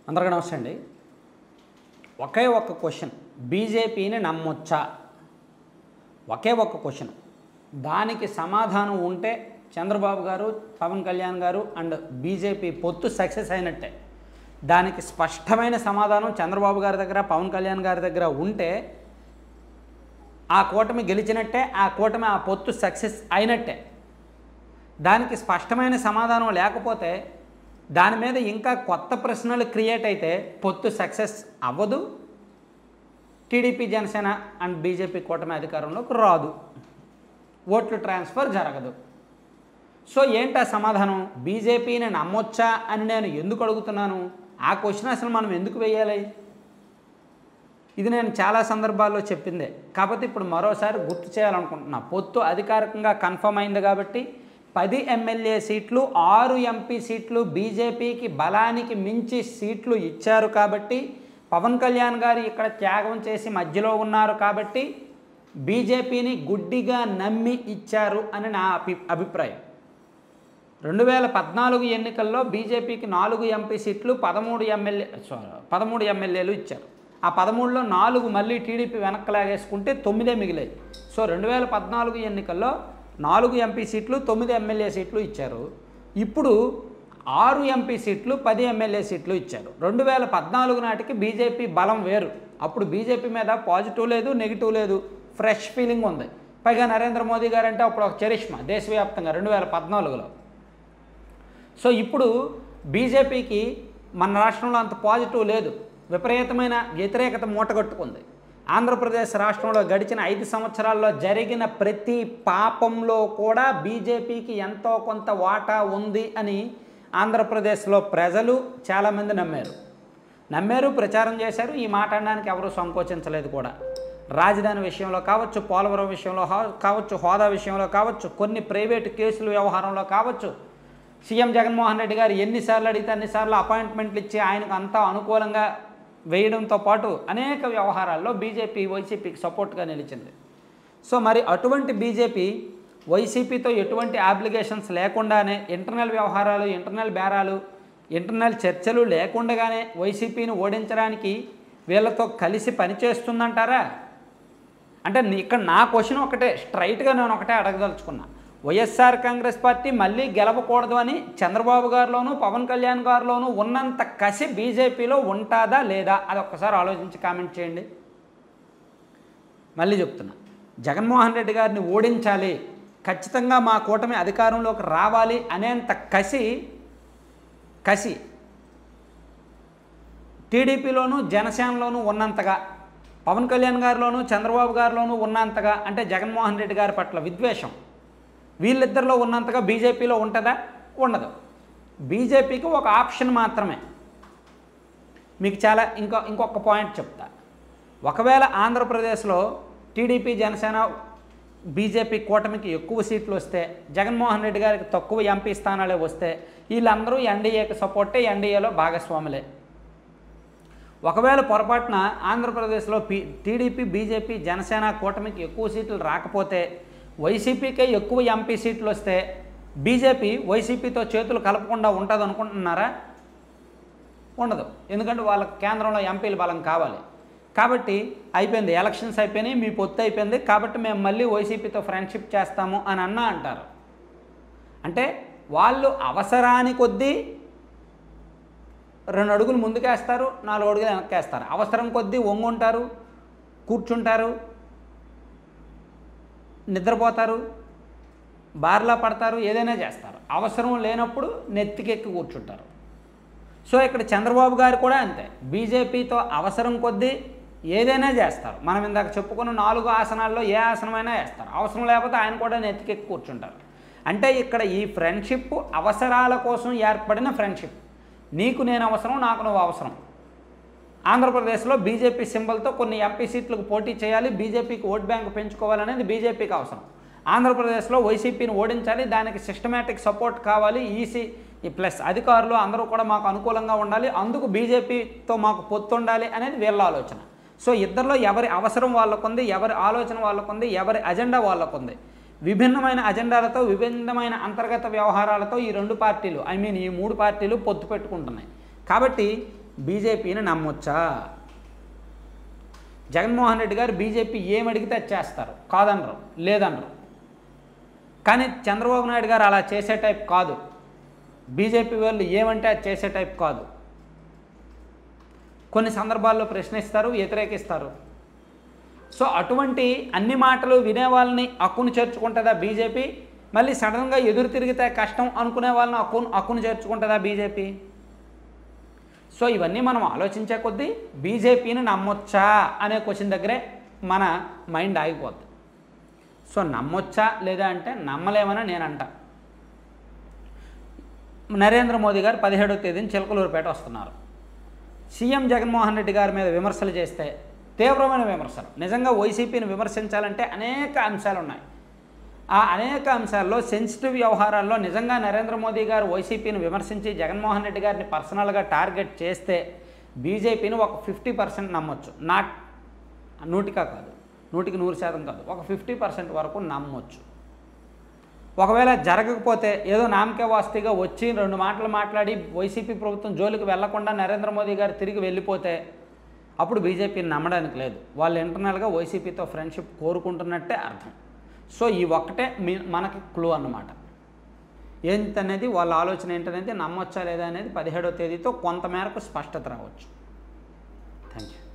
అందరికీ నమస్తే అండి ఒకే ఒక్క క్వశ్చన్ బీజేపీని నమ్మొచ్చా ఒకే ఒక్క క్వశ్చన్ దానికి సమాధానం ఉంటే చంద్రబాబు గారు పవన్ కళ్యాణ్ గారు అండ్ బీజేపీ పొత్తు సక్సెస్ అయినట్టే దానికి స్పష్టమైన సమాధానం చంద్రబాబు గారి దగ్గర పవన్ కళ్యాణ్ గారి దగ్గర ఉంటే ఆ కూటమి గెలిచినట్టే ఆ కూటమి ఆ పొత్తు సక్సెస్ అయినట్టే దానికి స్పష్టమైన సమాధానం లేకపోతే దాని మీద ఇంకా కొత్త ప్రశ్నలు క్రియేట్ అయితే పొత్తు సక్సెస్ అవ్వదు టీడీపీ జనసేన అండ్ బీజేపీ కూటమి అధికారంలోకి రాదు ఓట్లు ట్రాన్స్ఫర్ జరగదు సో ఏంటి ఆ సమాధానం బీజేపీని నమ్మొచ్చా అని నేను ఎందుకు అడుగుతున్నాను ఆ క్వశ్చన్ అసలు మనం ఎందుకు వేయాలి ఇది నేను చాలా సందర్భాల్లో చెప్పిందే కాకపోతే ఇప్పుడు మరోసారి గుర్తు చేయాలనుకుంటున్నా పొత్తు అధికారికంగా కన్ఫర్మ్ అయింది కాబట్టి పది ఎమ్మెల్యే సీట్లు ఆరు ఎంపీ సీట్లు బీజేపీకి బలానికి మించి సీట్లు ఇచ్చారు కాబట్టి పవన్ కళ్యాణ్ గారు ఇక్కడ త్యాగం చేసి మధ్యలో ఉన్నారు కాబట్టి బీజేపీని గుడ్డిగా నమ్మి ఇచ్చారు అని నా అభి అభిప్రాయం రెండు వేల పద్నాలుగు ఎన్నికల్లో బీజేపీకి నాలుగు ఎంపీ సీట్లు పదమూడు ఎమ్మెల్యే సారీ పదమూడు ఎమ్మెల్యేలు ఇచ్చారు ఆ పదమూడులో నాలుగు మళ్ళీ టీడీపీ వెనక్కి లాగేసుకుంటే తొమ్మిదే మిగిలాయి సో రెండు వేల పద్నాలుగు ఎన్నికల్లో నాలుగు ఎంపీ సీట్లు తొమ్మిది ఎమ్మెల్యే సీట్లు ఇచ్చారు ఇప్పుడు ఆరు ఎంపీ సీట్లు పది ఎమ్మెల్యే సీట్లు ఇచ్చారు రెండు వేల పద్నాలుగు నాటికి బీజేపీ బలం వేరు అప్పుడు బీజేపీ మీద పాజిటివ్ లేదు నెగిటివ్ లేదు ఫ్రెష్ ఫీలింగ్ ఉంది పైగా నరేంద్ర మోదీ గారు అంటే అప్పుడు ఒక చరిష్మా దేశవ్యాప్తంగా రెండు వేల పద్నాలుగులో సో ఇప్పుడు బీజేపీకి మన రాష్ట్రంలో అంత పాజిటివ్ లేదు విపరీతమైన వ్యతిరేకత మూటగట్టుకుంది ఆంధ్రప్రదేశ్ రాష్ట్రంలో గడిచిన ఐదు సంవత్సరాల్లో జరిగిన ప్రతి పాపంలో కూడా బీజేపీకి ఎంతో కొంత వాటా ఉంది అని ఆంధ్రప్రదేశ్లో ప్రజలు చాలామంది నమ్మారు నమ్మారు ప్రచారం చేశారు ఈ మాట అనడానికి ఎవరూ సంకోచించలేదు కూడా రాజధాని విషయంలో కావచ్చు పోలవరం విషయంలో హా- కావచ్చు హోదా విషయంలో కావచ్చు కొన్ని ప్రైవేటు కేసుల వ్యవహారంలో కావచ్చు సీఎం జగన్మోహన్ రెడ్డి గారు ఎన్నిసార్లు అడిగితే అన్నిసార్లు అపాయింట్మెంట్లు ఇచ్చి ఆయనకు అంతా అనుకూలంగా వేయడంతో పాటు అనేక వ్యవహారాల్లో బీజేపీ వైసీపీకి సపోర్ట్గా నిలిచింది సో మరి అటువంటి బీజేపీ వైసీపీతో ఎటువంటి అప్లికేషన్స్ లేకుండానే ఇంటర్నల్ వ్యవహారాలు ఇంటర్నల్ బేరాలు ఇంటర్నల్ చర్చలు లేకుండానే వైసీపీని ఓడించడానికి వీళ్ళతో కలిసి పనిచేస్తుందంటారా అంటే నీ- ఇక్కడ నా క్వశ్చన్ ఒకటే స్ట్రైట్గా నేను ఒకటే అడగదలుచుకున్నా వైఎస్ఆర్ కాంగ్రెస్ పార్టీ మళ్ళీ గెలవకూడదు అని చంద్రబాబు గారిలోనూ పవన్ కళ్యాణ్ గారిలోనూ ఉన్నంత కసి బీజేపీలో ఉంటుందా లేదా అది ఒక్కసారి ఆలోచించి కామెంట్ చేయండి మళ్ళీ చెప్తున్నా జగన్మోహన్ రెడ్డి గారిని ఓడించాలి ఖచ్చితంగా మా కూటమి అధికారంలోకి రావాలి అనేంత కసి కసి టీడీపీలోనూ జనసేనలోనూ ఉన్నంతగా పవన్ కళ్యాణ్ గారిలోనూ చంద్రబాబు గారిలోనూ ఉన్నంతగా అంటే జగన్మోహన్ రెడ్డి గారి పట్ల విద్వేషం వీళ్ళిద్దరిలో ఉన్నంతగా బీజేపీలో ఉంటుందా ఉండదు బీజేపీకి ఒక ఆప్షన్ మాత్రమే మీకు చాలా ఇంకో ఇంకొక పాయింట్ చెప్తా ఒకవేళ ఆంధ్రప్రదేశ్లో టీడీపీ జనసేన బీజేపీ కూటమికి ఎక్కువ సీట్లు వస్తే జగన్మోహన్ రెడ్డి గారికి తక్కువ ఎంపీ స్థానాలే వస్తే వీళ్ళందరూ ఎన్డీఏకి సపోర్టే ఎన్డీఏలో భాగస్వాములే ఒకవేళ పొరపాటున ఆంధ్రప్రదేశ్లో పి టీడీపీ బీజేపీ జనసేన కూటమికి ఎక్కువ సీట్లు రాకపోతే వైసీపీకే ఎక్కువ ఎంపీ సీట్లు వస్తే బీజేపీ వైసీపీతో చేతులు కలపకుండా ఉంటుంది అనుకుంటున్నారా ఉండదు ఎందుకంటే వాళ్ళ కేంద్రంలో ఎంపీల బలం కావాలి కాబట్టి అయిపోయింది ఎలక్షన్స్ అయిపోయినాయి మీ పొత్తు అయిపోయింది కాబట్టి మేము మళ్ళీ వైసీపీతో ఫ్రెండ్షిప్ చేస్తాము అని అన్నా అంటారు అంటే వాళ్ళు అవసరాని కొద్దీ రెండు అడుగులు ముందుకేస్తారు నాలుగు అడుగులు వెనక్కేస్తారు అవసరం కొద్దీ వంగుంటారు కూర్చుంటారు నిద్రపోతారు బార్లా పడతారు ఏదైనా చేస్తారు అవసరం లేనప్పుడు నెత్తికెక్కి కూర్చుంటారు సో ఇక్కడ చంద్రబాబు గారు కూడా అంతే బీజేపీతో అవసరం కొద్దీ ఏదైనా చేస్తారు మనం ఇందాక చెప్పుకున్న నాలుగు ఆసనాల్లో ఏ ఆసనమైనా వేస్తారు అవసరం లేకపోతే ఆయన కూడా నెత్తికెక్కి కూర్చుంటారు అంటే ఇక్కడ ఈ ఫ్రెండ్షిప్ అవసరాల కోసం ఏర్పడిన ఫ్రెండ్షిప్ నీకు నేను అవసరం నాకు నువ్వు అవసరం ఆంధ్రప్రదేశ్లో బీజేపీ సింబల్తో కొన్ని ఎంపీ సీట్లకు పోటీ చేయాలి బీజేపీకి ఓట్ బ్యాంక్ పెంచుకోవాలనేది బీజేపీకి అవసరం ఆంధ్రప్రదేశ్లో వైసీపీని ఓడించాలి దానికి సిస్టమేటిక్ సపోర్ట్ కావాలి ఈసీ ప్లస్ అధికారులు అందరూ కూడా మాకు అనుకూలంగా ఉండాలి అందుకు బీజేపీతో మాకు పొత్తు ఉండాలి అనేది వీళ్ళ ఆలోచన సో ఇద్దరిలో ఎవరి అవసరం వాళ్ళకుంది ఎవరి ఆలోచన వాళ్ళకుంది ఎవరి అజెండా వాళ్ళకుంది విభిన్నమైన అజెండాలతో విభిన్నమైన అంతర్గత వ్యవహారాలతో ఈ రెండు పార్టీలు ఐ మీన్ ఈ మూడు పార్టీలు పొత్తు పెట్టుకుంటున్నాయి కాబట్టి బీజేపీని నమ్మొచ్చా జగన్మోహన్ రెడ్డి గారు బీజేపీ ఏం అడిగితే అది చేస్తారు కాదనరు లేదనరు కానీ చంద్రబాబు నాయుడు గారు అలా చేసే టైప్ కాదు బీజేపీ వాళ్ళు ఏమంటే అది చేసే టైప్ కాదు కొన్ని సందర్భాల్లో ప్రశ్నిస్తారు వ్యతిరేకిస్తారు సో అటువంటి అన్ని మాటలు వినే వాళ్ళని అక్కును చేర్చుకుంటుందా బీజేపీ మళ్ళీ సడన్గా ఎదురు తిరిగితే కష్టం అనుకునే వాళ్ళని అక్కును అక్కును చేర్చుకుంటుందా బీజేపీ సో ఇవన్నీ మనం ఆలోచించే కొద్దీ బీజేపీని నమ్మొచ్చా అనే క్వశ్చన్ దగ్గరే మన మైండ్ ఆగిపోద్ది సో నమ్మొచ్చా లేదా అంటే నమ్మలేమని నేను అంటా నరేంద్ర మోదీ గారు పదిహేడవ తేదీన చిలకలూరుపేట వస్తున్నారు సీఎం జగన్మోహన్ రెడ్డి గారి మీద విమర్శలు చేస్తే తీవ్రమైన విమర్శలు నిజంగా వైసీపీని విమర్శించాలంటే అనేక అంశాలు ఉన్నాయి ఆ అనేక అంశాల్లో సెన్సిటివ్ వ్యవహారాల్లో నిజంగా నరేంద్ర మోదీ గారు వైసీపీని విమర్శించి జగన్మోహన్ రెడ్డి గారిని పర్సనల్గా టార్గెట్ చేస్తే బీజేపీని ఒక ఫిఫ్టీ పర్సెంట్ నమ్మొచ్చు నాట్ నూటికా కాదు నూటికి నూరు శాతం కాదు ఒక ఫిఫ్టీ పర్సెంట్ వరకు నమ్మొచ్చు ఒకవేళ జరగకపోతే ఏదో నామకే వాస్తిగా వచ్చి రెండు మాటలు మాట్లాడి వైసీపీ ప్రభుత్వం జోలికి వెళ్లకుండా నరేంద్ర మోదీ గారు తిరిగి వెళ్ళిపోతే అప్పుడు బీజేపీని నమ్మడానికి లేదు వాళ్ళు ఇంటర్నల్గా వైసీపీతో ఫ్రెండ్షిప్ కోరుకుంటున్నట్టే అర్థం సో ఈ ఒక్కటే మీ మనకి క్లూ అన్నమాట ఏంటనేది వాళ్ళ ఆలోచన ఏంటనేది నమ్మొచ్చా లేదా అనేది పదిహేడవ తేదీతో కొంతమేరకు స్పష్టత రావచ్చు థ్యాంక్ యూ